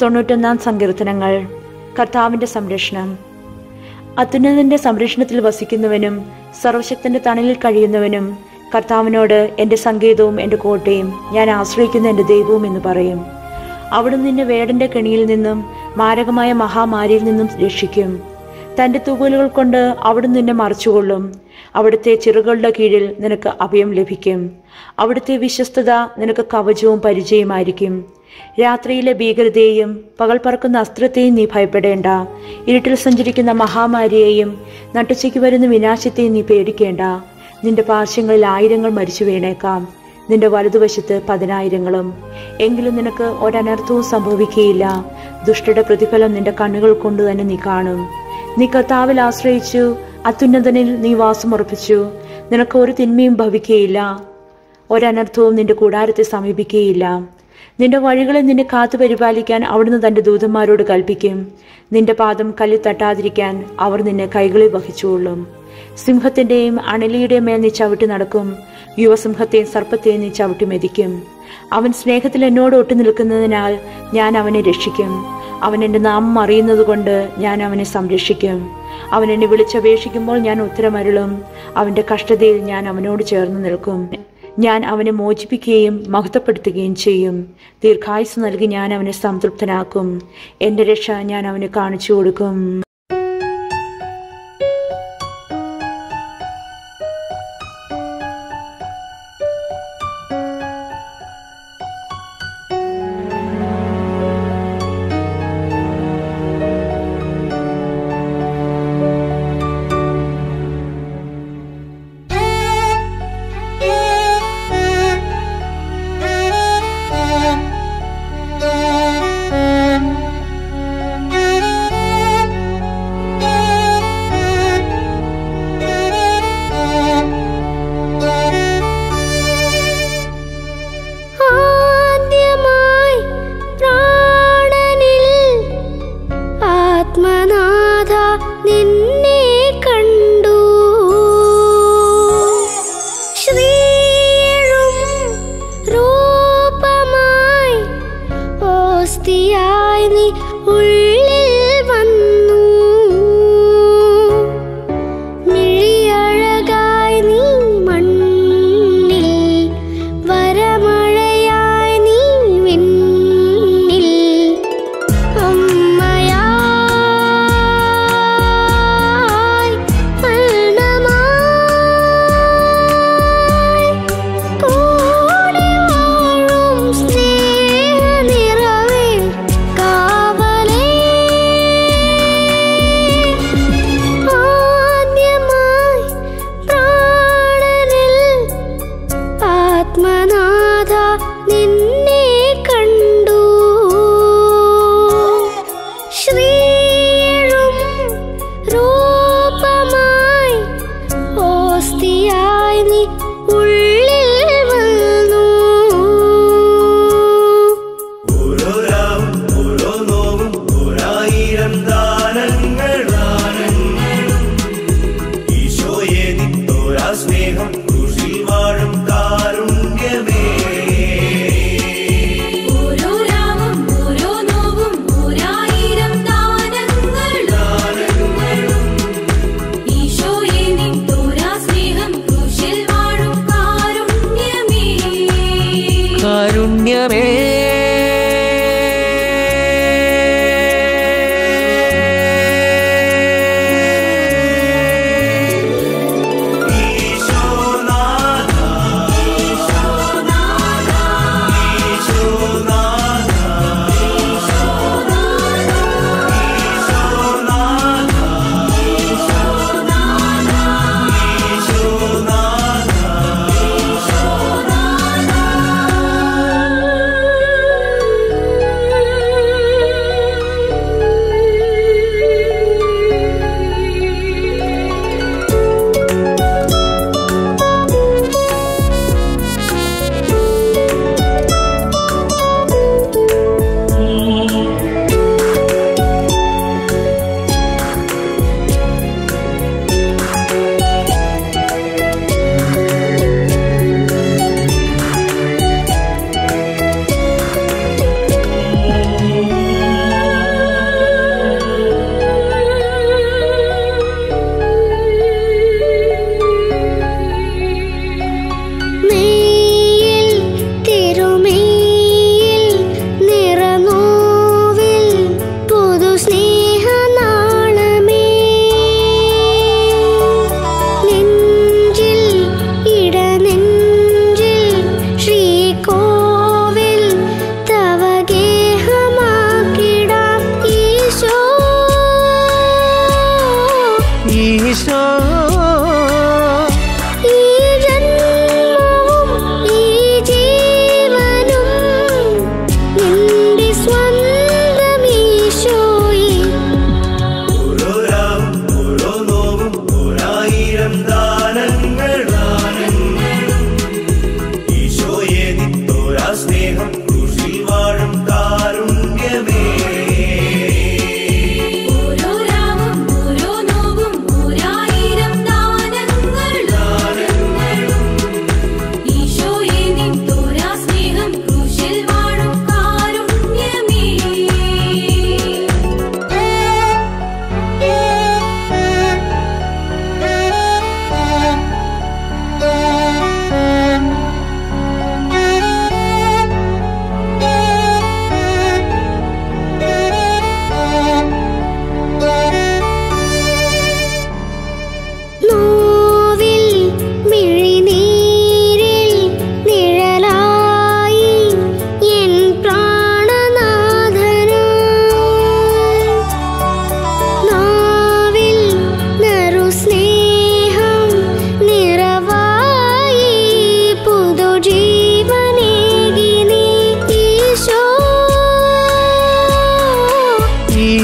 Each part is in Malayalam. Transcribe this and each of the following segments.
തൊണ്ണൂറ്റൊന്നാം സങ്കീർത്തനങ്ങൾ കർത്താവിന്റെ സംരക്ഷണം അത്യുന്നതന്റെ സംരക്ഷണത്തിൽ വസിക്കുന്നവനും സർവശക്തന്റെ തണലിൽ കഴിയുന്നവനും കർത്താവിനോട് എന്റെ സംഗീതവും എന്റെ കോട്ടയും ഞാൻ ആശ്രയിക്കുന്ന എന്റെ ദൈവവും എന്ന് പറയും അവിടുന്ന് നിന്നെ വേടന്റെ കെണിയിൽ നിന്നും മാരകമായ മഹാമാരിയിൽ നിന്നും രക്ഷിക്കും തന്റെ തൂവലുകൾ കൊണ്ട് അവിടുന്ന് നിന്നെ മറച്ചുകൊള്ളും അവിടുത്തെ ചിറകളുടെ കീഴിൽ നിനക്ക് അഭയം ലഭിക്കും അവിടുത്തെ വിശ്വസ്തത നിനക്ക് കവചവും പരിചയമായിരിക്കും രാത്രിയിലെ ഭീകരതയെയും പകൽ പറക്കുന്ന അസ്ത്രത്തെയും നീ ഭയപ്പെടേണ്ട ഇരുട്ടിൽ സഞ്ചരിക്കുന്ന മഹാമാരിയെയും നട്ടുച്ചയ്ക്ക് വരുന്ന വിനാശത്തെയും നീ പേടിക്കേണ്ട നിന്റെ പാർശ്വങ്ങളിൽ ആയിരങ്ങൾ മരിച്ചു വീണേക്കാം നിന്റെ വലതുവശത്ത് പതിനായിരങ്ങളും എങ്കിലും നിനക്ക് ഒരനർത്ഥവും സംഭവിക്കുകയില്ല ദുഷ്ടയുടെ പ്രതിഫലം നിന്റെ കണ്ണുകൾ കൊണ്ട് തന്നെ നീ കാണും നീ കർത്താവിൽ ആശ്രയിച്ചു അത്യുന്നതനിൽ നീ വാസമുറപ്പിച്ചു നിനക്ക് ഒരു തിന്മയും ഭവിക്കുകയില്ല ഒരനർത്ഥവും നിന്റെ കൂടാരത്തെ സമീപിക്കുകയില്ല നിന്റെ വഴികളെ നിന്നെ കാത്തു പരിപാലിക്കാൻ അവിടുന്ന് തന്റെ ദൂതന്മാരോട് കൽപ്പിക്കും നിന്റെ പാദം കല്ലിൽ തട്ടാതിരിക്കാൻ അവർ നിന്നെ കൈകളിൽ വഹിച്ചുകൊള്ളും സിംഹത്തിന്റെയും അണലിയുടെയും മേൽ നീ ചവിട്ടി നടക്കും യുവസിംഹത്തെയും സർപ്പത്തെയും നീ ചവിട്ടി മെതിക്കും അവൻ സ്നേഹത്തിൽ എന്നോട് ഒട്ടു നിൽക്കുന്നതിനാൽ ഞാൻ അവനെ രക്ഷിക്കും അവൻ എൻ്റെ നാമം അറിയുന്നത് കൊണ്ട് ഞാൻ അവനെ സംരക്ഷിക്കും അവൻ എന്നെ വിളിച്ചപേക്ഷിക്കുമ്പോൾ ഞാൻ ഉത്തരമരുളും അവന്റെ കഷ്ടതയിൽ ഞാൻ അവനോട് ചേർന്ന് നിൽക്കും ഞാൻ അവനെ മോചിപ്പിക്കുകയും മഹത്വപ്പെടുത്തുകയും ചെയ്യും ദീർഘായുസ് നൽകി ഞാൻ അവനെ സംതൃപ്തനാക്കും എന്റെ രക്ഷ ഞാൻ അവന് കാണിച്ചു കൊടുക്കും ആദ്യമായി പ്രാണനിൽ ആത്മനാഥ നിന്നെ കണ്ടു ശ്രീഴും രൂപമായി ഓസ്തിയായി നീ ഉള്ളിൽ വന്നു മിഴിയഴകായി നീ മണ്ണിൽ വരമഴയായി നീ വിണ്ണിൽ അമ്മയായി മരണമായി കൂടെ വാഴും സ്നേഹനിറവേ കാവലേ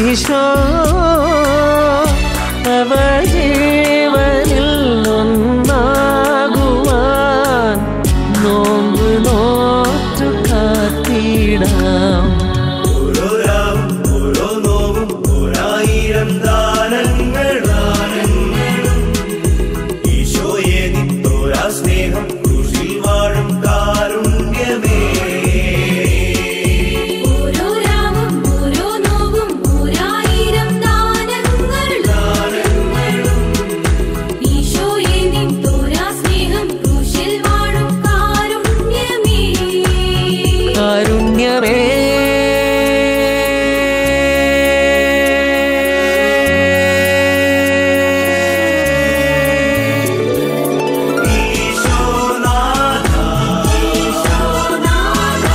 ഈശോ അവ ജീവനിൽ ഒന്നാകുവാൻ നോമ്പ് നോറ്റു കാത്തിടാം ഓരോ രാവും ഓരോ നോവും ഓരായിരം ദാനങ്ങൾ ദാനങ്ങളും ഈശോയെ നിത്തോരാ സ്നേഹം ക്രൂശിൽ വാഴും കാരുണ്യമേ ഓരോ രാവും ഓരോ നോവും ഓരായിരം ദാനങ്ങൾ ദാനങ്ങളും ഈശോയെ നിൻ തോരാ സ്നേഹം ക്രൂശിൽ വാഴും കാരുണ്യമേ കാരുണ്യമേ ഈശോനാഥ ഈശോനാഥ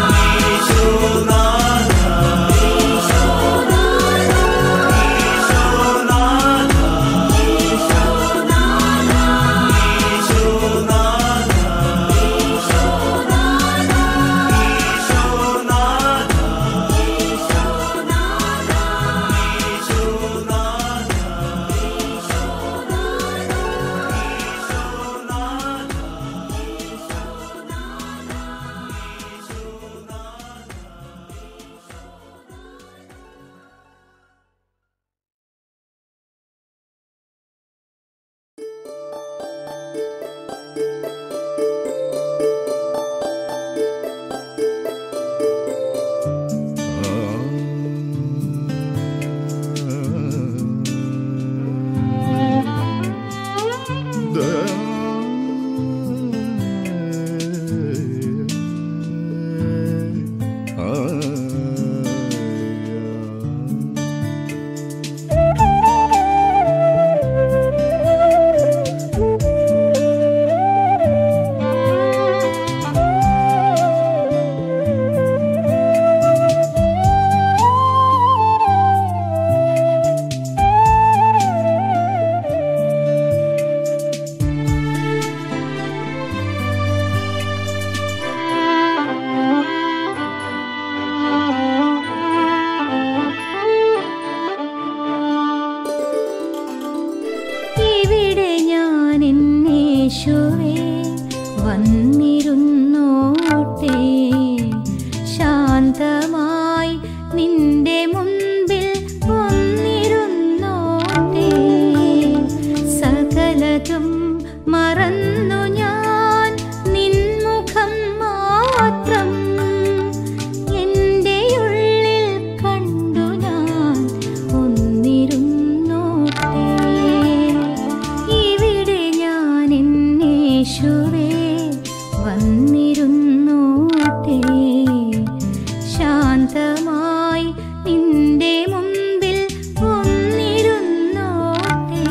ഇവിടെ ഞാൻ എന്നേശുവേ വന്നിരുന്നോട്ടെ ശാന്തമായി നിന്റെ മുൻപിൽ വന്നിരുന്നോട്ടെ സകലതും മറന്നു ഞാൻ നിൻമുഖം മാത്രം എൻ്റെ ഉള്ളിൽ കണ്ടു ഞാൻ ഒന്നിരുന്നോട്ടെ ഇവിടെ ഞാൻ എന്നേശുവേ വന്നിരുന്നോട്ടെ ശാന്തമായി നിന്റെ മുമ്പിൽ ഒന്നിരുന്നോട്ടെ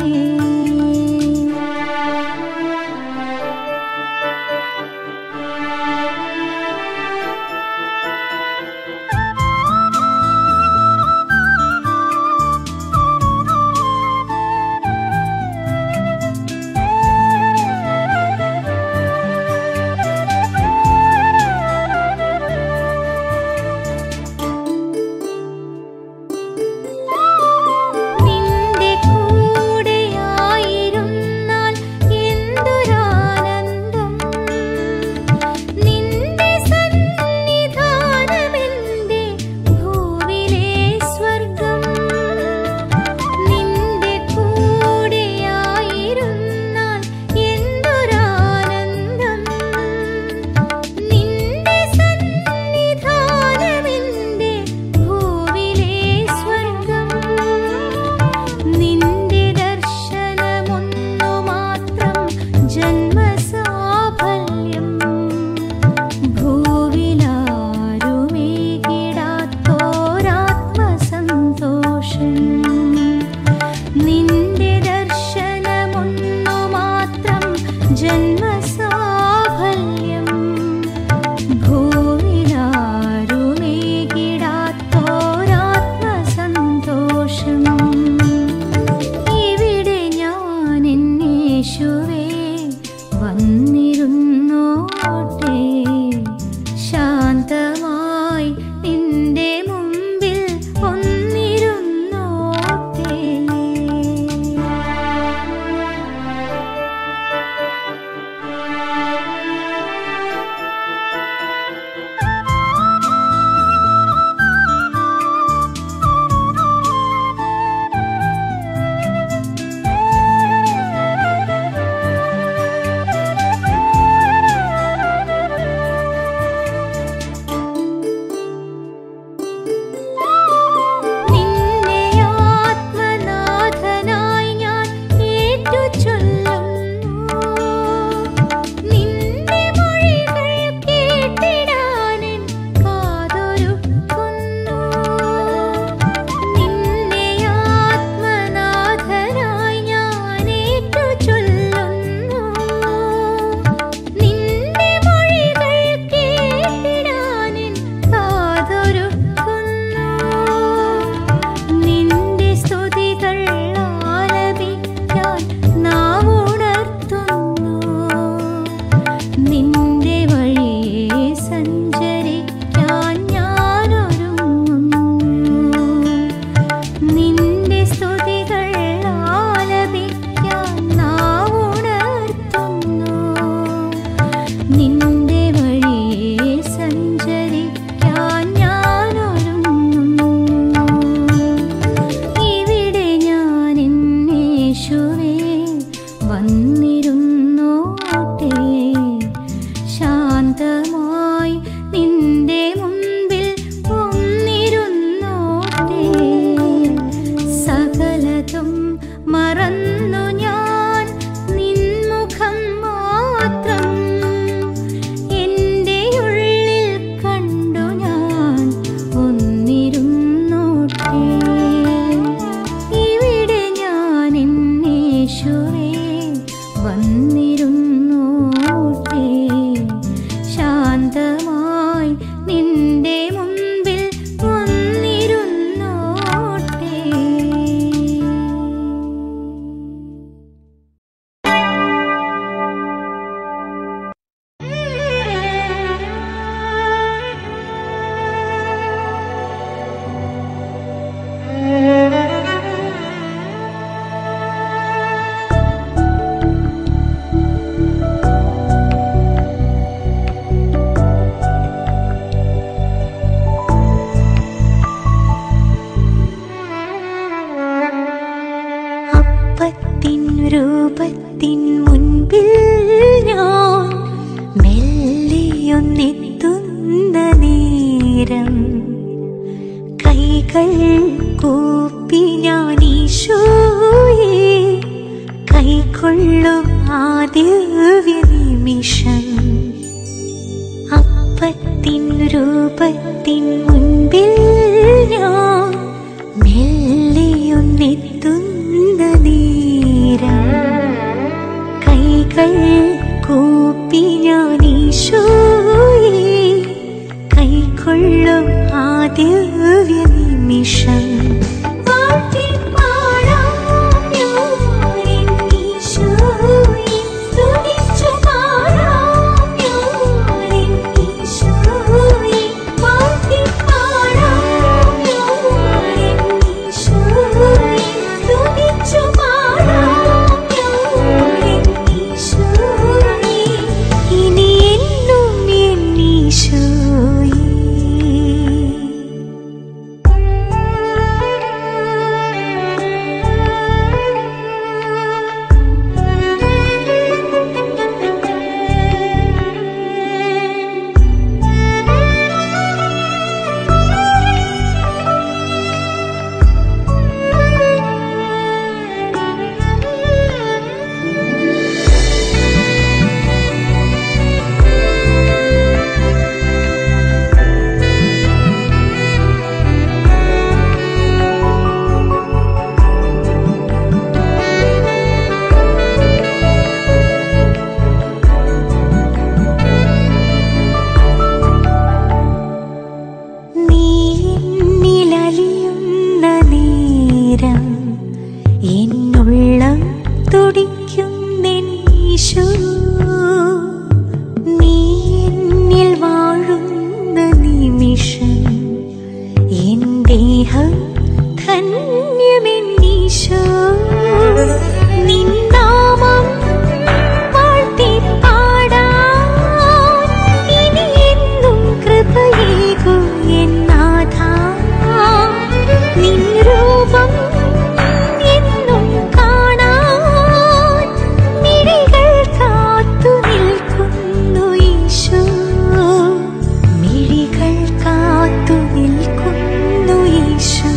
കൈകൾ കൂപ്പി ഞാൻ ഈശോയെ കൈക്കൊള്ളും ആദ്യ നിമിഷം അപ്പത്തിൻ രൂപത്തിൻ മുൻപിൽ ഞാൻ മെല്ലെയൊന്നെത്തുന്ന നേരം കൈകൾ കൂപ്പി ഞാൻ ഈശോയെ കൈക്കൊള്ളും ആദ്യ നിമിഷം ഇനി എന്നും എന്നീശോയേ നീ എന്നിലലിയുന്ന നേരം എന്നുള്ളം തുടിക്കുന്നീശോ നീ എന്നിൽ വാഴുന്ന നിമിഷം എൻ ദേഹം ധന്യമെന്നീശോ നിന്നാമം വാഴ്ത്തിപ്പാടാൻ ഇനി എന്നും കൃപയേകൂ എന്നാഥ. നിൻ രൂപം എന്നും കാണാൻ മിഴികൾ കാത്തു നിൽക്കുന്നു ഈശോ. മിഴികൾ കാത്തു നിൽക്കുന്നു ഈശോ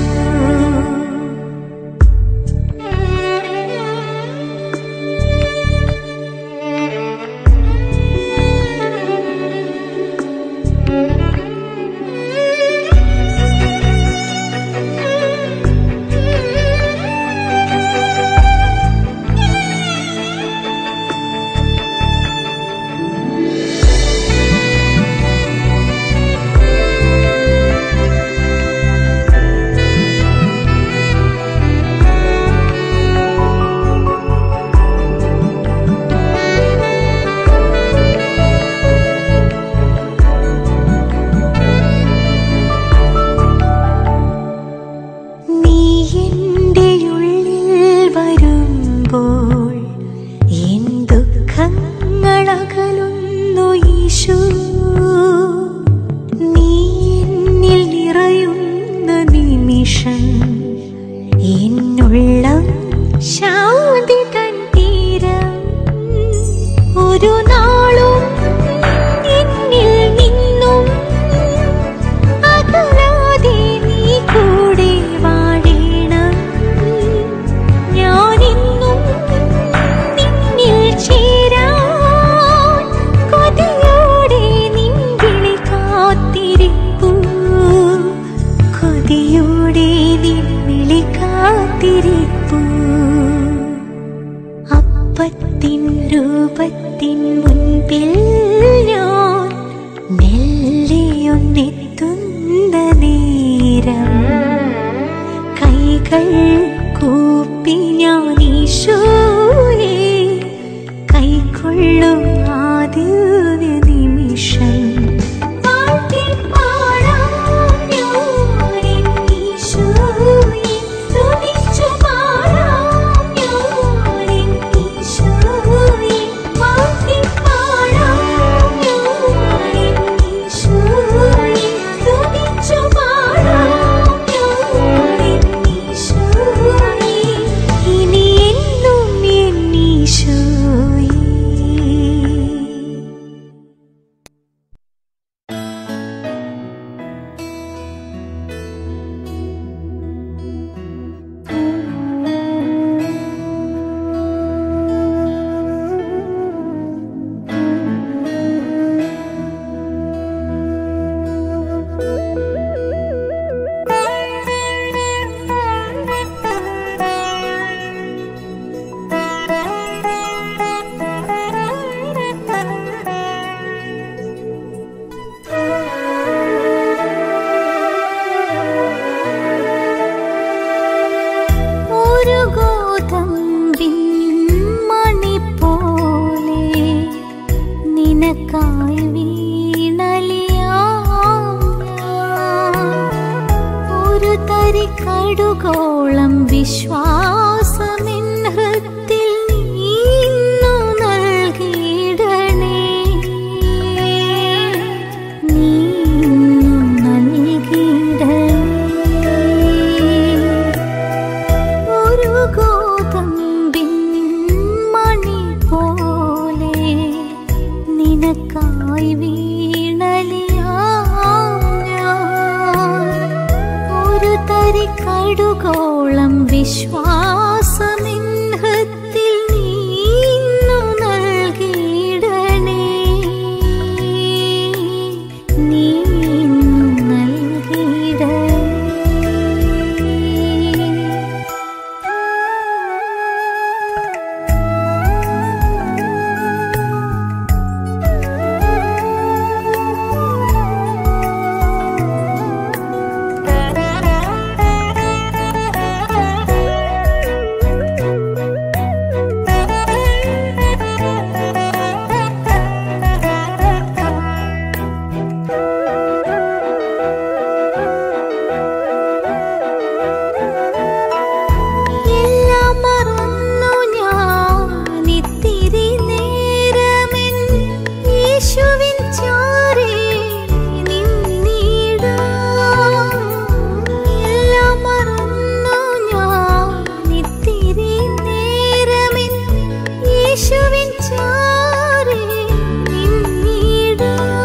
നീ എൻ്റെ ഉള്ളിൽ വരുമ്പോൾ എൻ ദുഃഖങ്ങളകലുന്നു ഈശോ നീ എന്നിൽ നിറയുന്ന നിമിഷം എന്നുള്ളം ശാന്തി തൻ തീരം ഒരു നാളും എന്നിൽ നിന്നും അകലാതെ നീ കൂടെ വാഴണം ഞാനിന്നും നിന്നിൽ ചേരാൻ കൊതിയോടെ നിൻ വിളി കാത്തിരിപ്പു കൊതിയോടെ നിൻ വിളി കാത്തിരിപ്പു അപ്പത്തിൻ രൂപത്തിൻ മുൻപിൽ ഞാൻ മെല്ലെയൊന്നെത്തുന്ന നേരം കൈകൾ കൂപ്പി ഞാൻ ഈശോയെ കൈക്കൊള്ളും ആദ്യ നിമിഷം ഇനി തരി കടുകോളം വിശ്വാസമെൻ ഹൃത്തിൽ നീന്നു നൽകിയിടണേ നീന്നു നൽകിയിടണേ ഒരു ഗോതമ്പിൻ മണി പോലെ നിനക്കായി വീണലിയാം ഞാൻ. ഒരു തരി കടുകോളം വിശ്വാസമിൻ ഹൃത്തിൽ നീന്നു നൽകിയിടണേ നീന്നു നൽകിയിടണേ എല്ലാം മറന്നു ഞാൻ ഇത്തിരി നേരമെൻ യേശുവിൻ ചാരേ നിന്നിടാം. എല്ലാം മറന്നു ഞാൻ ഇത്തിരി നേരമെൻ യേശുവിൻ ചാരേ നിന്നിടാം.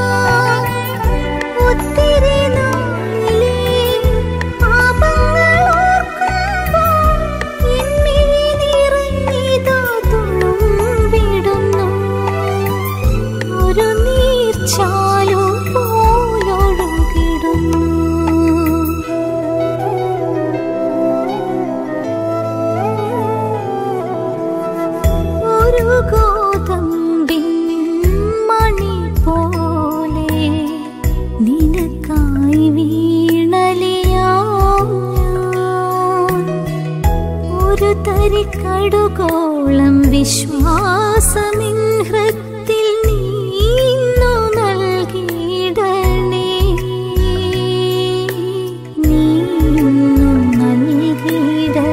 ഒത്തിരി നാളിലെ പാപങ്ങൾ ഓർക്കുമ്പോൾ എന്നിഴി നിറഞ്ഞിതാ തുളുമ്പിടുന്നു. ഒരു നീർച്ചാലു പോലൊഴുകിടുന്നു ഒരു ഗോതമ്പിൻ മണി പോലെ നിനക്കായി വീണലിയാം ഞാൻ. ഒരു തരി കടുകോളം വിശ്വാസമിൻ ഹൃത്തിൽ നീന്നു നൽകിയിടണേ നീന്നു നൽകിയിടണേ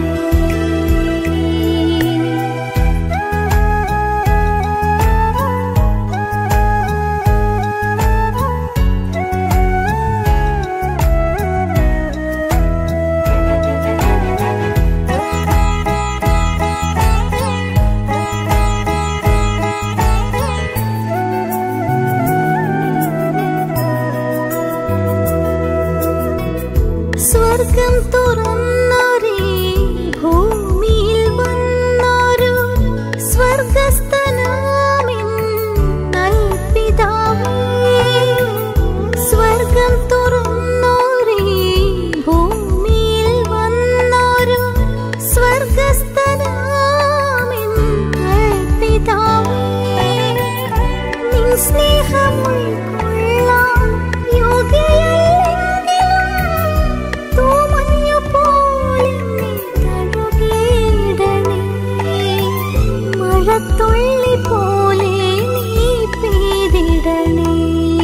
സ്വർഗം തുറന്നൊരേ ഭൂമിയിൽ വന്നൊരു സ്വർഗസ്ഥനാമിൻ നൽപിതാവേ സ്വർഗം തുറന്നൊരേ ഭൂമിയിൽ വന്നൊരു സ്വർഗസ്ഥനാമിൻ നൽപിതാവേ നിൻ സ്നേഹമുൾക്കൊള്ളാൻ യോഗ്യയല്ലെങ്കിലും തൂമഞ്ഞു പോലെ തഴുകിയിടണേ. മഴത്തുള്ളി പോലെ നീ പെയ്തിടണേ.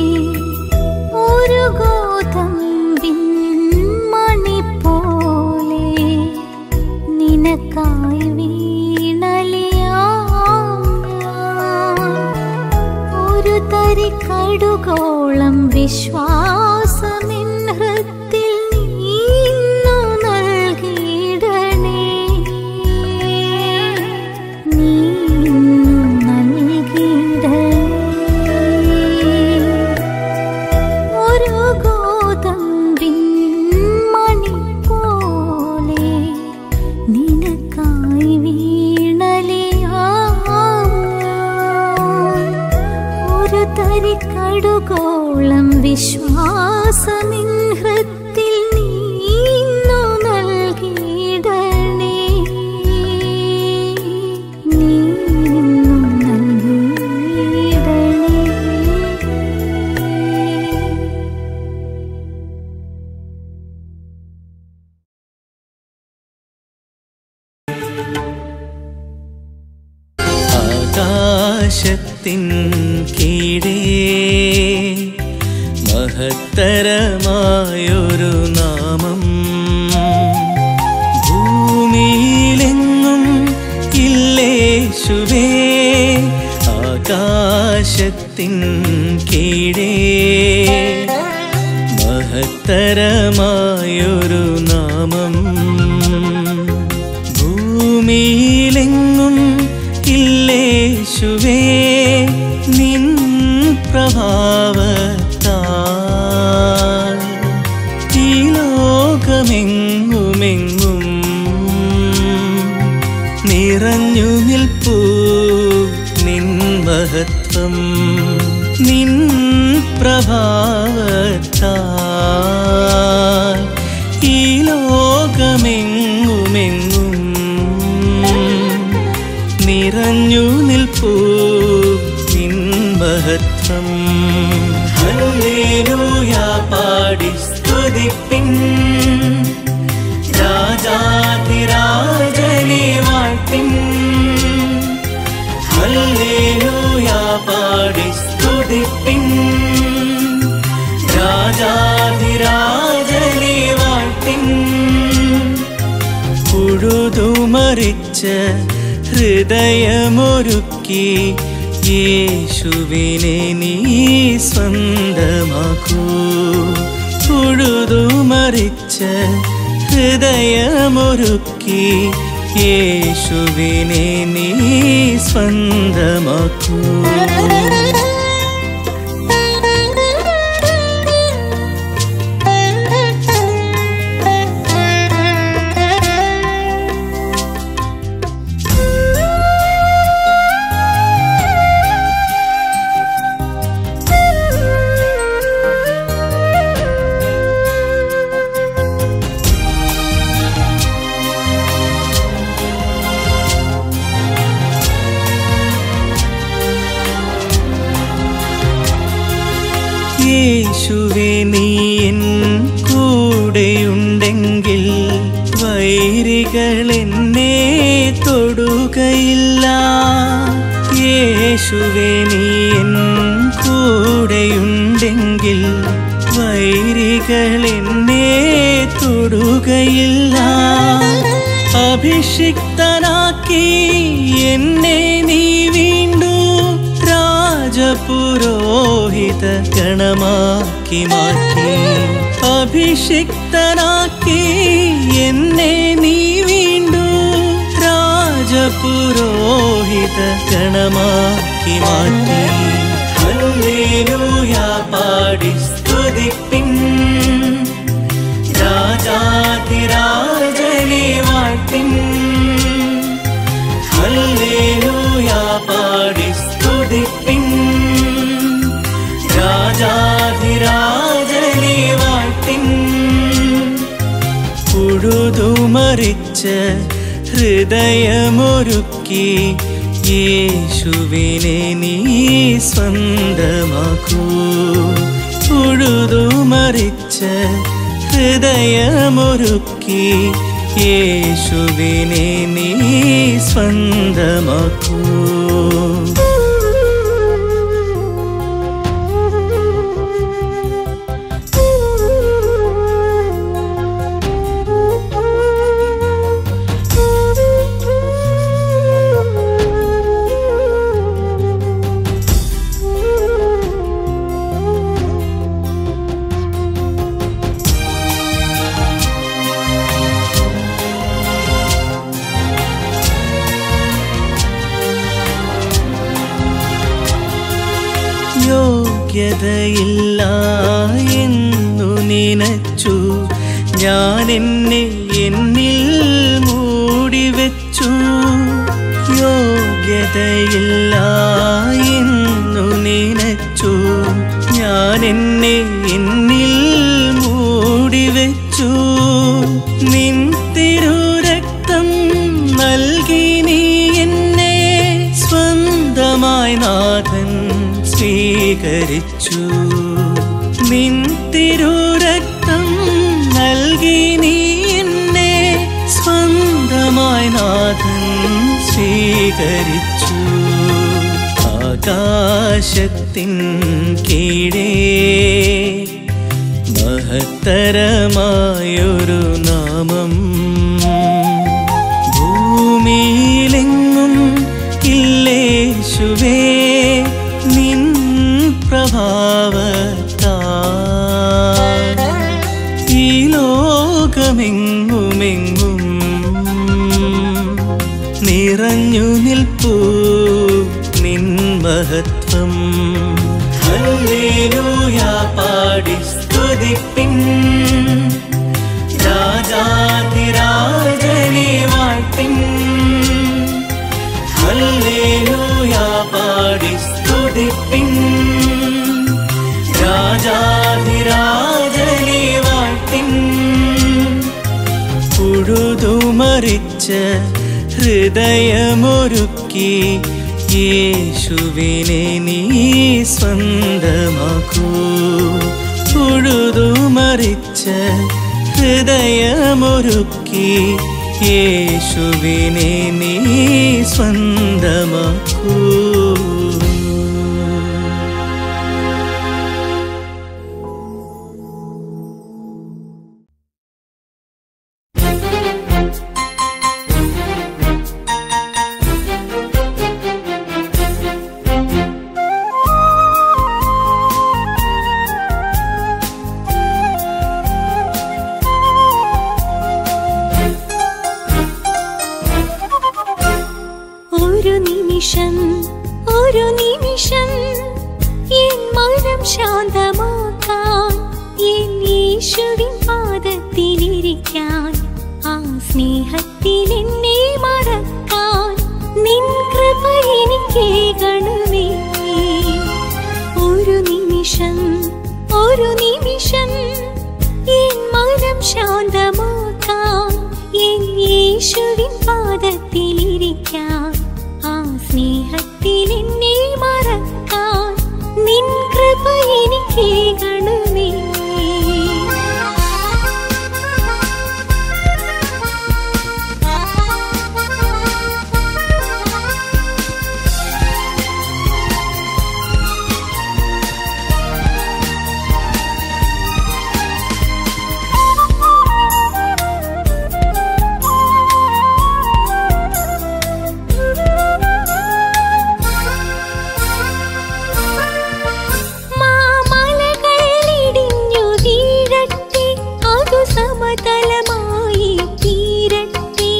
ഒരു ഗോതമ്പിൻ മണി പോലെ നിനക്കായി വീണലിയാം ഞാൻ. ഒരു തരി കടുകോളം വിശ്വാസമിൻ ഹൃത്തിൽ നീന്നു നൽകിയിടണേ നീന്നു നൽകിയിടണേ ഒരു ഗോതമ്പിൻ മണി പോലെ നിനക്കായി വീണലിയാം ഞാൻ. ഒരു തരി കടുകോളം വിശ്വാസമിൻ ഹൃത്തിൽ നീന്നു നൽകിയിടണേ നീന്നു നൽകിയിടണേ ആകാശത്തിൻ കീഴേ മഹത്തരമായൊരു നാമം ആകാശത്തിൻ കീഴേ മഹത്തരമായൊരു നാമം ഭൂമിയിലെങ്ങും ഇല്ലേശുവേ നിൻ പ്രഭാവത്താൽ ഈ ലോകമെങ്ങുമെങ്ങും നിറഞ്ഞു നിൽപ്പൂ നിൻ മഹത്വം നിൻ പ്രഭാവത്താൽ ഈ ലോകമെങ്ങുമെങ്ങും നിറഞ്ഞു നിൽപ്പൂ നിൻ മഹത്വം ഹല്ലേലൂയ പാടി സ്തുതിപ്പിൻ രാജാതിരാജനെ വാഴ്ത്തിൻ ഹല്ലേലൂയ പാടി സ്തുതിപ്പിൻ രാജാതിരാജനെ വാഴ്ത്തിൻ ഉഴുതുമറിച്ച ഹൃദയമൊരുക്കി യേശുവിനെ നീ സ്വന്തമാക്കൂ ഉഴുതുമറിച്ച ഹൃദയമൊരുക്കി യേശുവിനെ നീ സ്വന്തമാക്കൂ യേശുവേ നീ എൻ കൂടെയുണ്ടെങ്കിൽ വൈരികൾ എന്നെ തൊടുകയില്ല യേശുവേ നീ എൻ കൂടെയുണ്ടെങ്കിൽ വൈരികൾ എന്നെ തൊടുകയില്ല അഭിഷിക്തനാക്കി എന്നെ നീ വീണ്ടും രാജപുരോഹിത ഗണമാക്കി മാറ്റി അഭിഷിക്തനാക്കി എന്നെ നീ വീണ്ടും രാജപുരോഹിത ഗണമാക്കി മാറ്റി ഹല്ലേലൂയ പാടി സ്തുതിപ്പിൻ രാജാതിരാജനെ വാഴ്ത്തിൻ ഹല്ലേലൂയ പാടി സ്തുതിപ്പിൻ രാജാതിരാജനെ വാഴ്ത്തിൻ ഉഴുതുമറിച്ച ഹൃദയമൊരുക്കി യേശുവിനെ നീ സ്വന്തമാക്കൂ ഉഴുതുമറിച്ച ഹൃദയമൊരുക്കി യേശുവിനെ നീ സ്വന്തമാക്കൂ യോഗ്യതയില്ല എന്നു നിനച്ചു ഞാൻ എന്നെ എന്നിൽ മൂടിവെച്ചു യോഗ്യതയില്ല എന്നു നിനച്ചു ഞാൻ എന്നെ എന്നിൽ മൂടിവെച്ചു നിൻ തിരുരക്തം നൽകി നീ എന്നെ സ്വന്തമായി നാഥൻ സ്വീകരിച്ചു നിൻ തിരുരക്തം നൽകി നീ എന്നെ സ്വന്തമായി നാഥൻ സ്വീകരിച്ചു ആകാശത്തിൻ കീഴേ മഹത്തരമായൊരു നാമം ഭൂമിയിലെങ്ങും ഇല്ലേശുവേ നിൻ ലോകമെങ്ങുമെങ്ങും നിറഞ്ഞു നിൽപ്പൂ നിൻ മഹത്വം ഹല്ലേലൂയ പാടി സ്തുതിപ്പിൻ രാജാതിരാജനെ വാഴ്ത്തിൻ ഹല്ലേലൂയ പാടി സ്തുതിപ്പിൻ രാജാതിരാജനെ വാഴ്ത്തിൻ ഉഴുതുമറിച്ച ഹൃദയമൊരുക്കി യേശുവിനെ നീ സ്വന്തമാക്കൂ ഉഴുതുമറിച്ച ഹൃദയമൊരുക്കി യേശുവിനെ നീ സ്വന്തമാക്കൂ ഒരു നിമിഷം ഒരു നിമിഷം എൻ മനം ശാന്തമാക്കാൻ എൻ യേശുവിൻ പാദത്തിലിരിക്കാൻ ആ സ്നേഹത്തിൽ എന്നെ മറക്കാൻ നിൻ കൃപ എനിക്കേകണമേ ഒരു നിമിഷം ഒരു നിമിഷം എൻ മനം ശാന്തമാക്കാൻ എൻ യേശുവിൻ പാദത്തിലിരിക്കാൻ ആ സ്നേഹത്തിൽ എന്നെ മറക്കാൻ നിൻ കൃപ എനിക്കേകണമേ മാമലകൾ ഇടിഞ്ഞു വീഴട്ടെ അതു സമതലമായി തീരട്ടെ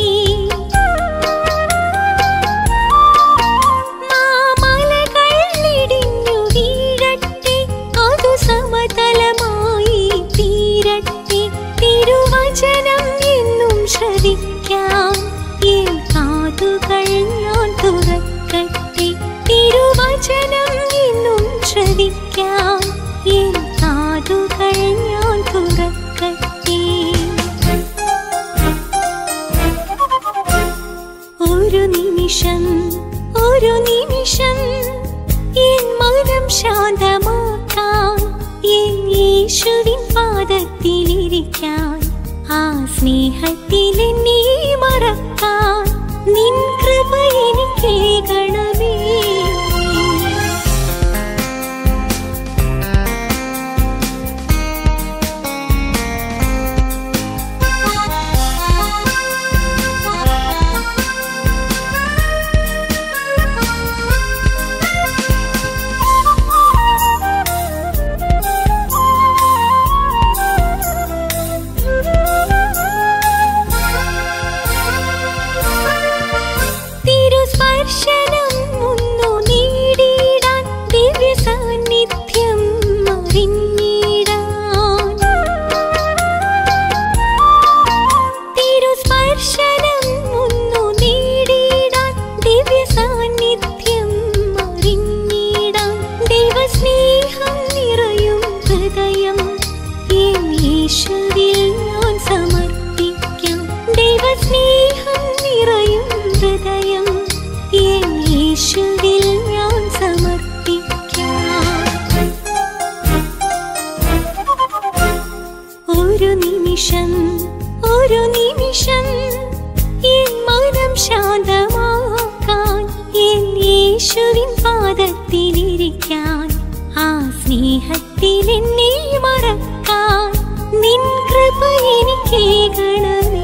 മാമലകൾ ഇടിഞ്ഞു വീഴട്ടെ അതു സമതലമായി തീരട്ടെ തിരുവചനം എന്നും ശ്രവിക്കാം എൻ കാതുകൾ ഞാൻ തുറക്കട്ടെ തിരുവചനം എന്നും ശ്രവിക്കാം എൻ കാതുകൾ ഞാൻ തുറക്കട്ടെ ഒരു നിമിഷം ഒരു നിമിഷം എൻ മനം ശാന്തമാക്കാൻ എൻ യേശുവിൻ പാദത്തിലിരിക്കാൻ ആ സ്നേഹത്തിൽ എന്നെ മറക്കാൻ നിൻ കൃപ എനിക്കേകണമേ തിരുസ്പർശനം ഒന്നു നേടിയിടാൻ ദിവ്യ സാന്നിധ്യം അറിഞ്ഞിടാൻ തിരുസ്പർശനം ഒന്നു നേടിയിടാൻ ദിവ്യ സാന്നിധ്യം അറിഞ്ഞിടാൻ ദൈവസ്നേഹം നിറയും ഹൃദയം എൻ യേശുവിൽ ഞാൻ സമർപ്പിക്കാം ദൈവസ്നേഹം നിറയും ഹൃദയം എൻ യേശുവിൽ ഞാൻ സമർപ്പിക്കാം ഒരു നിമിഷം ഒരു നിമിഷം എൻ മനം ശാന്തമാക്കാൻ എൻ യേശുവിൻ പാദത്തിലിരിക്കാൻ ആ സ്നേഹത്തിൽ എന്നെ മറക്കാൻ നിൻ കൃപ എനിക്കേകണമേ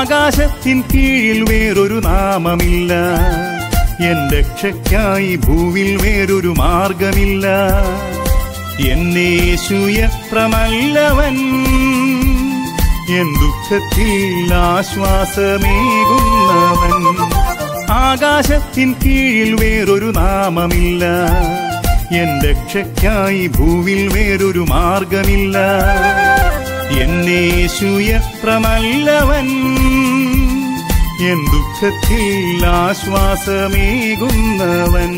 ആകാശത്തിൻ കീഴിൽ വേറൊരു നാമമില്ല എൻ രക്ഷയ്ക്കായി ഭൂവിൽ വേറൊരു മാർഗമില്ല എന്നേശു എത്ര നല്ലവൻ എൻ ദുഃഖത്തിൽ ആശ്വാസമേകുന്നവൻ ആകാശത്തിൻ കീഴിൽ വേറൊരു നാമമില്ല എൻ രക്ഷയ്ക്കായി ഭൂവിൽ വേറൊരു മാർഗമില്ല എന്നേശു എത്ര നല്ലവൻ എൻ ദുഃഖത്തിൽ ആശ്വാസമേകുന്നവൻ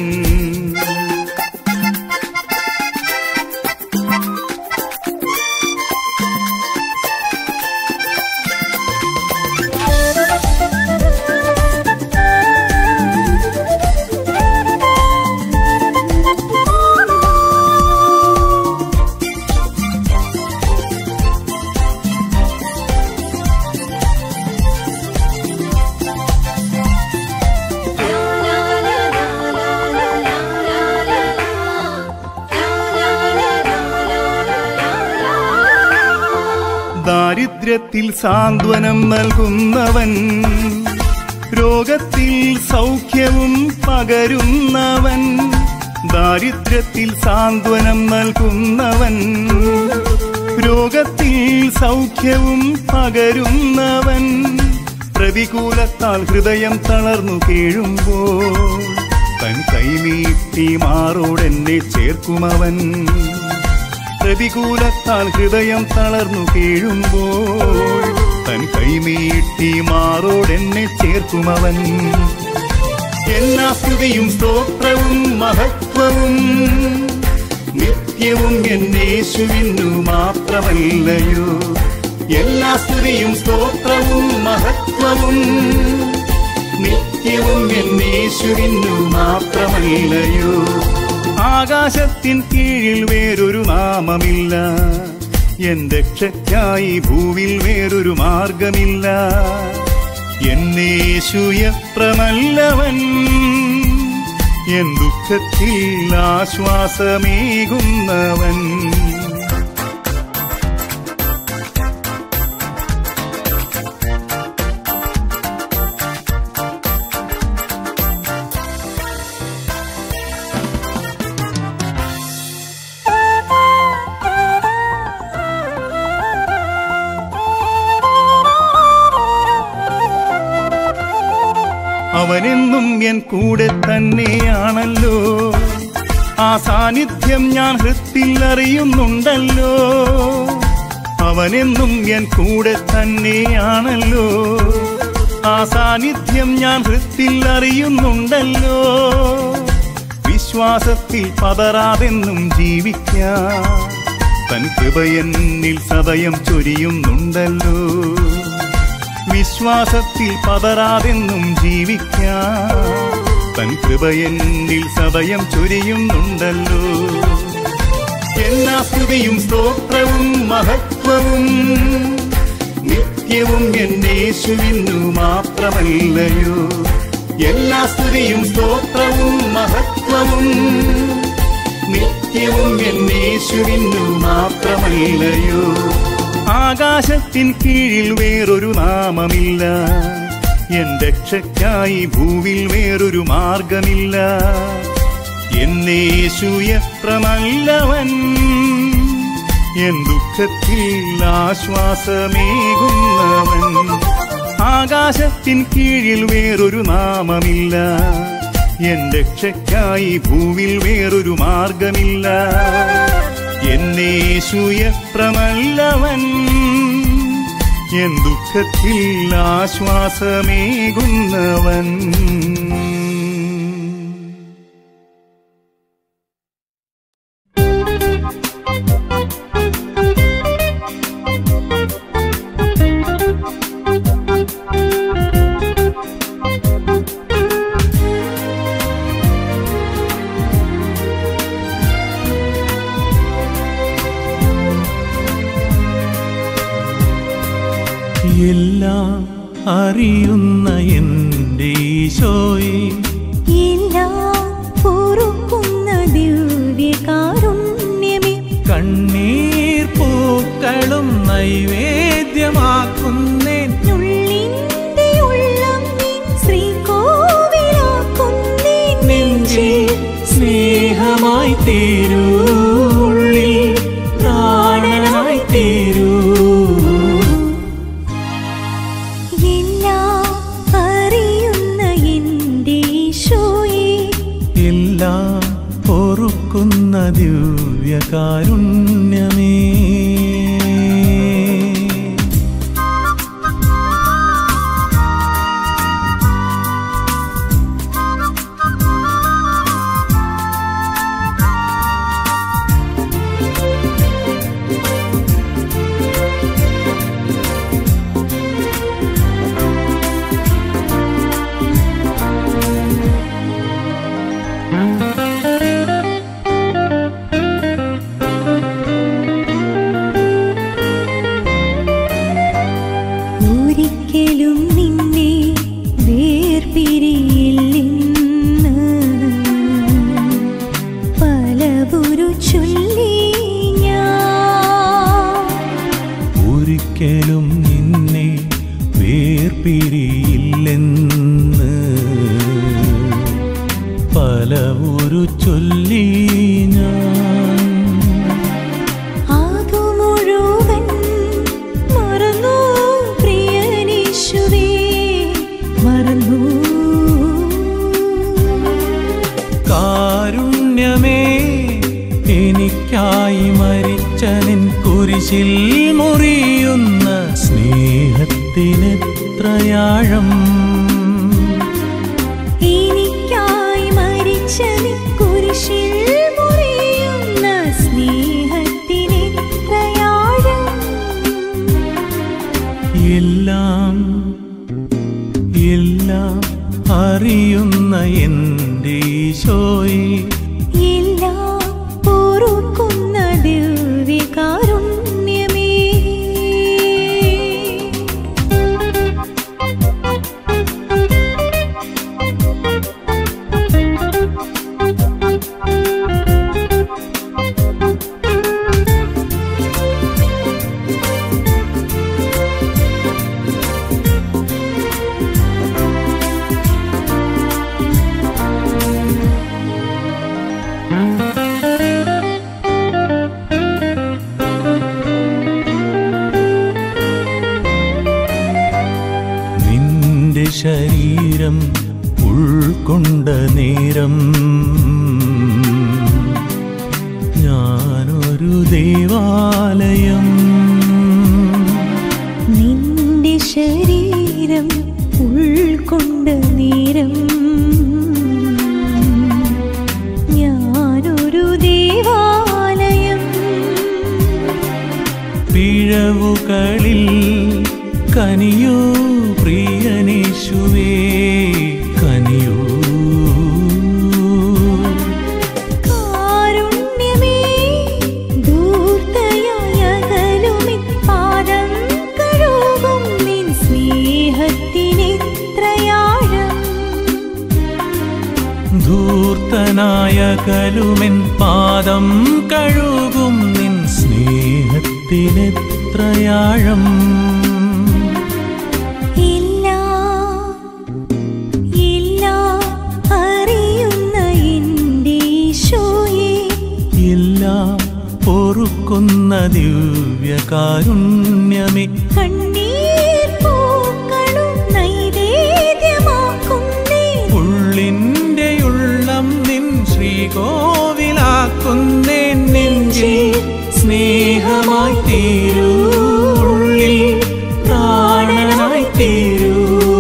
ദാരിദ്ര്യത്തിൽ സാന്ത്വനം നൽകുന്നവൻ രോഗത്തിൽ സൗഖ്യവും പകരുന്നവൻ ദാരിദ്ര്യത്തിൽ സാന്ത്വനം നൽകുന്നവൻ രോഗത്തിൽ സൗഖ്യവും പകരുന്നവൻ പ്രതികൂലത്താൽ ഹൃദയം തളർന്നു കീഴുമ്പോൾ തൻ കൈനീട്ടി മാറോടെന്നെ ചേർക്കുമവൻ പ്രതികൂലത്താൽ ഹൃദയം തളർന്നു കീഴുമ്പോൾ തൻ കൈനീട്ടി മാറോടെന്നെ ചേർക്കുമവൻ എല്ലാ സ്തുതിയും സ്തോത്രവും മഹത്വവും നിത്യവും എന്നേശുവിനു മാത്രമല്ലയോ എല്ലാ സ്തുതിയും സ്തോത്രവും മഹത്വവും നിത്യവും എന്നേശുവിനു മാത്രമല്ലയോ ആകാശത്തിൻ കീഴിൽ വേറൊരു നാമമില്ല എൻ രക്ഷയ്ക്കായി ഭൂവിൽ വേറൊരു മാർഗമില്ല എന്നേശു എത്ര നല്ലവൻ എൻ ദുഃഖത്തിൽ ആശ്വാസമേകുന്നവൻ അവനെന്നും എൻ കൂടെ തന്നെയാണല്ലോ ആ സാന്നിധ്യം ഞാൻ ഹൃത്തിൽ അറിയുന്നുണ്ടല്ലോ അവനെന്നും എൻ കൂടെ തന്നെയാണല്ലോ ആ സാന്നിധ്യം ഞാൻ ഹൃത്തിൽ അറിയുന്നുണ്ടല്ലോ വിശ്വാസത്തിൽ പതറാതെന്നും ജീവിക്കാം തൻ കൃപയെന്നിൽ സദയം ചൊരിയുന്നുണ്ടല്ലോ വിശ്വാസത്തിൽ പതറാതെന്നും ജീവിക്കാം തൻ കൃപയെന്നിൽ സദയം ചൊരിയുന്നുണ്ടല്ലോ എല്ലാ സ്തുതിയും സ്തോത്രവും മഹത്വവും നിത്യവും എന്നേശുവിനു മാത്രമല്ലയോ എല്ലാ സ്തുതിയും സ്തോത്രവും മഹത്വവും നിത്യവും എന്നേശുവിനു മാത്രമല്ലയോ ആകാശത്തിൻ കീഴിൽ വേറൊരു നാമമില്ല എൻ രക്ഷയ്ക്കായി ഭൂവിൽ വേറൊരു മാർഗമില്ല എന്നേശു എത്ര നല്ലവൻ എൻ ദുഃഖത്തിൽ ആശ്വാസമേകുന്നവൻ ആകാശത്തിൻ കീഴിൽ വേറൊരു നാമമില്ല എൻ രക്ഷയ്ക്കായി ഭൂവിൽ വേറൊരു മാർഗമില്ല എന്നേശു എത്ര നല്ലവൻ എൻ ദുഃഖത്തിൽ ആശ്വാസമേകുന്നവൻ എല്ലാം അറിയുന്ന എൻ്റെ ഈശോയെ എല്ലാം പൊറുക്കുന്ന ദിവ്യകാരുണ്യമേ കണ്ണീർ പൂക്കളും നൈവേദ്യമാക്കുന്നേൻ നുള്ളിൻ കാരുണ്യമേ ഒരിക്കലും നിന്നെ വേർപിരിയില്ലെന്ന് പലവുരു ചൊല്ലി ഞാൻ ഒരിക്കലും നിന്നെ വേർപിരിയില്ലെന്ന് പല ഒരു ചൊല്ലി ഞാൻ ആകു മുഴുവൻ മറന്നു പ്രിയനീശുവേ മറന്നു കാരുണ്യമേ എനിക്കായി മരിച്ച നിൻ കുരിശിൽ മുറിയുന്ന സ്നേഹത്തിനെത്രയാഴം എനിക്കായി മരിച്ച നീ കുരിശിൽ മുറിയുന്ന സ്നേഹത്തിനെത്രയാഴം എല്ലാം എല്ലാം അറിയുന്ന എൻ്റെ ഈശോയെ എല്ലാം പൊറുക്കുന്ന ദിവ്യകാരുണ്യമേ നിന്റെ ശരീരം ഉൾക്കൊണ്ട നേരം ഞാനൊരു ദേവാലയം നിന്റെ ശരീരം ഉൾക്കൊണ്ട നേരം ഞാനൊരു ദേവാലയം പിഴവുകളിൽ കനിയോ പ്രിയനേശുവേ കനിയോ കാരുണ്യമേ ധൂർത്തയായ അകലുമിൻ പാദം കഴുകും നിൻ സ്നേഹത്തിനെത്രയാഴം ധൂർത്തനായ കലുമെൻ പാദം കഴുകും നിൻ സ്നേഹത്തിനെത്രയാഴം എല്ലാം എല്ലാം അറിയുന്ന എൻ്റെ ഈശോയെ എല്ലാം പൊറുക്കുന്ന ദിവ്യകാരുണ്യമേ കണ്ണീർ പൂക്കളും നൈവേദ്യമാക്കുന്നേ ഉള്ളിൻ്റെ ഉള്ളം നിൻ ശ്രീകോവിലാക്കുന്നേ നെഞ്ചിൽ സ്നേഹമായി തീരൂ ഉള്ളിൽ പ്രാണനായി തീരൂ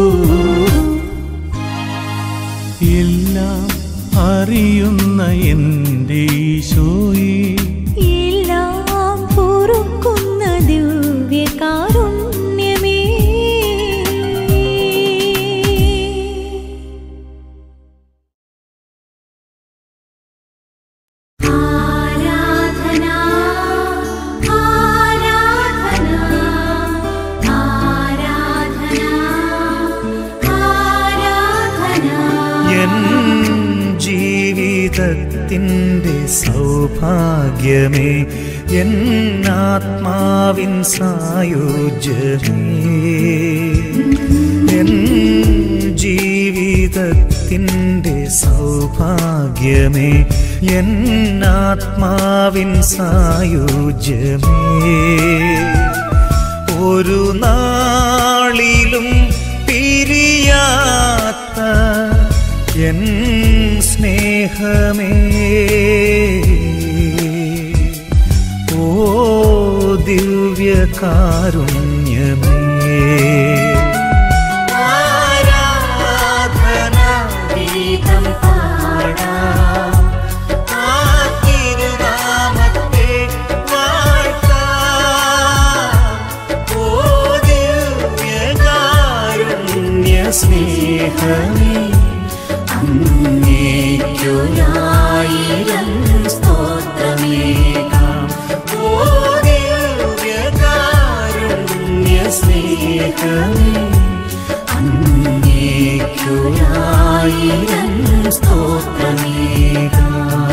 എല്ലാം അറിയുന്ന എൻ്റെ ഈശോയെ എല്ലാം പൊറുക്കുന്ന ദിവ്യകാരുണ്യമേ ആരാധന ആരാധന ആരാധന ആരാധന എൻ ജീവിതത്തിൻ്റെ സൗഭാഗ്യമേ എൻ ആത്മാവിൻ സായുജ്യമേ എൻ ജീവിതത്തിൻ്റെ സൗഭാഗ്യമേ എൻ ആത്മാവിൻ സായുജ്യമേ ഒരു നാളിലും പിരിയാത്ത എൻ സ്നേഹമേ ദിവ്യകാരുണ്യമേ ആരാധനാഗീതം പാടാം ആ തിരുനാമത്തെ വാഴ്ത്താം. ഓ ദിവ്യകാരുണ്യ സ്നേഹമേ അങ്ങേയ്ക്കുയായിരം സ്തോത്രമേകാം ഓ ദിവ്യകാരുണ്യ സ്നേഹമേ അങ്ങേയ്ക്കുയായിരം സ്തോത്രമേകാം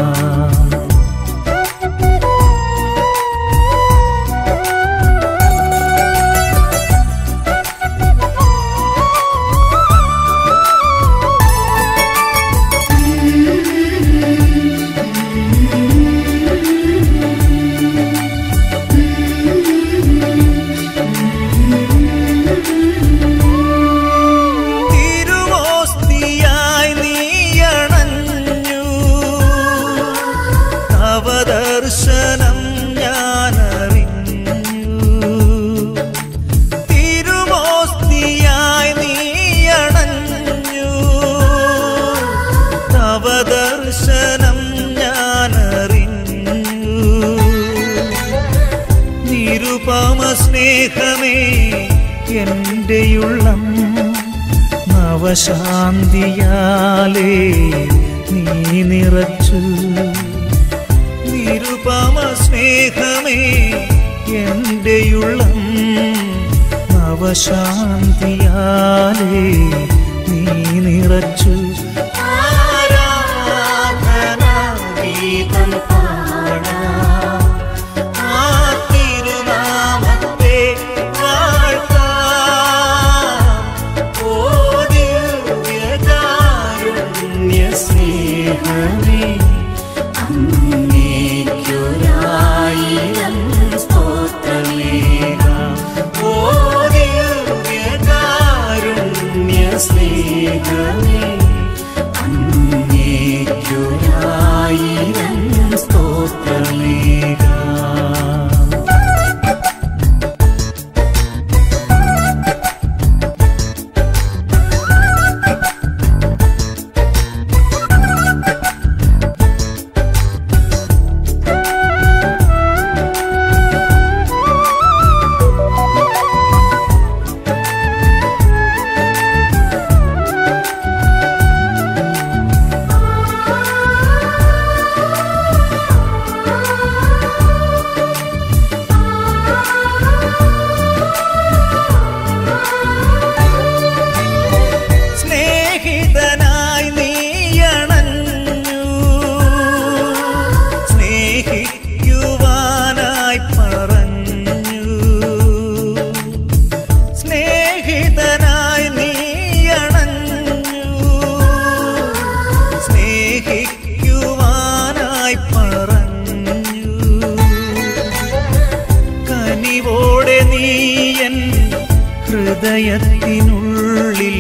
തിരുവോസ്തിയായി നീയണഞ്ഞു തവ ദർശനം ഞാനറിഞ്ഞു തിരുവോസ്തിയായി നീയണഞ്ഞു തവ ദർശനം ഞാനറിഞ്ഞു നിരുപമ സ്നേഹമേ എന്റെയുള്ളം നവശാന്തിയാലേ നീ നിറച്ചു നിരുപമ സ്നേഹമേ എന്റെയുള്ളം നവശാന്തിയാലേ നീ നിറച്ചു ആരാധനാഗീതം പാടാം ആ തിരുനാമത്തെ വാഴ്ത്താം. ഓ ദിവ്യകാരുണ്യ സ്നേഹമേ അങ്ങേയ്ക്കുയായിരം സ്തോത്രമേകാം ഓ ദിവ്യകാരുണ്യ സ്നേഹമേ അങ്ങേയ്ക്കുയായിരം സ്തോത്രമേകാം സ്നേഹിതനായി നീയണഞ്ഞു സ്നേഹിക്കുവാനായി പറഞ്ഞു സ്നേഹിതനായി നീയണഞ്ഞു സ്നേഹിക്കുവാനായി പറഞ്ഞു കനിവോടെ നീയൻ ഹൃദയത്തിനുള്ളിൽ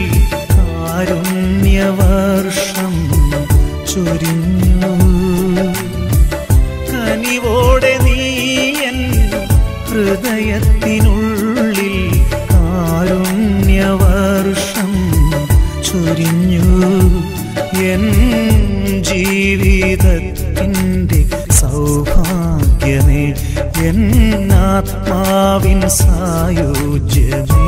കാരുണ്യവർഷം ചൊരിഞ്ഞു കനിവോടെ നീയൻ ഹൃദയത്തിനുള്ളിൽ കാരുണ്യവർഷം ചൊരിഞ്ഞു എൻ ജീവിതത്തിൻ്റെ സൗഭാഗ്യമേ എന്നാത്മാവിൻ സായുജ്യമേ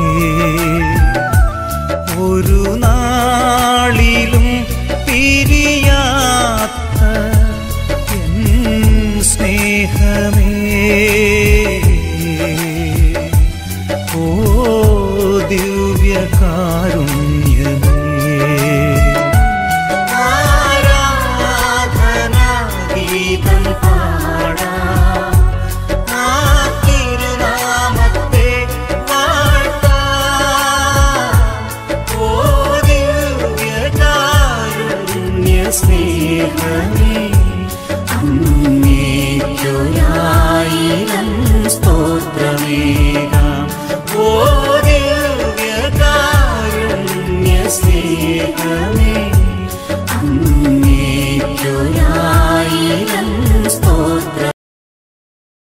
ഒരു നാളിലും പിരിയാത്ത എൻ സ്നേഹമേ ഓ ദിവ്യകാരുണ്യമേ ആരാധനാഗീതം പാടാം ആ തിരുനാമത്തെ വാഴ്ത്താം. ഓ ദിവ്യകാരുണ്യ സ്നേഹമേ അങ്ങേയ്ക്കുയായിരം സ്തോത്രമേകാം